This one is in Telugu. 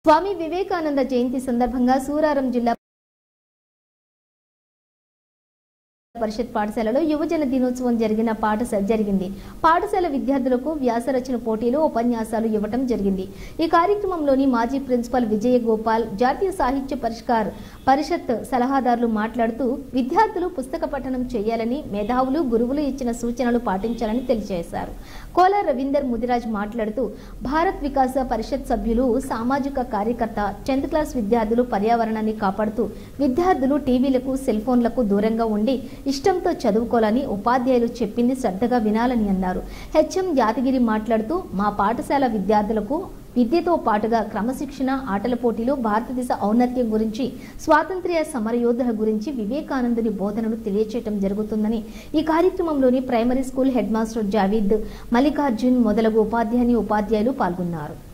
స్వామి వివేకానంద జయంతి సందర్భంగా సూరారం జిల్లా పరిషత్ పాఠశాలలో యువజన దినోత్సవం జరిగిన పాఠశాల జరిగింది పాఠశాల విద్యార్థులకు వ్యాసరచన పోటీలు ఉపన్యాసాలు ఇవ్వటం జరిగింది ఈ కార్యక్రమంలోని మాజీ ప్రిన్సిపల్ విజయ గోపాల్ జాతీయ సాహిత్య పరిష్కార్ పరిషత్ సలహాదారులు మాట్లాడుతూ విద్యార్థులు పుస్తక పఠనం చేయాలని మేధావులు గురువులు ఇచ్చిన సూచనలు పాటించాలని తెలియజేశారు కోలా రవీందర్ ముదిరాజ్ మాట్లాడుతూ భారత్ వికాస పరిషత్ సభ్యులు సామాజిక కార్యకర్త టెన్త్ క్లాస్ విద్యార్థులు పర్యావరణాన్ని కాపాడుతూ విద్యార్థులు టీవీలకు సెల్ ఫోన్లకు దూరంగా ఉండి ఇష్టంతో చదువుకోవాలని ఉపాధ్యాయులు చెప్పింది శ్రద్ధగా వినాలని అన్నారు హెచ్ఎం యాదగిరి మాట్లాడుతూ మా పాఠశాల విద్యార్థులకు విద్యతో పాటుగా క్రమశిక్షణ ఆటల పోటీలు భారతదేశ ఔన్నత్యం గురించి స్వాతంత్ర్య సమరయోధుల గురించి వివేకానందుని బోధనలు తెలియచేయటం జరుగుతుందని ఈ కార్యక్రమంలోని primary school head master Javeed Mallikarjun మొదలగు ఉపాధ్యాయుని ఉపాధ్యాయులు పాల్గొన్నారు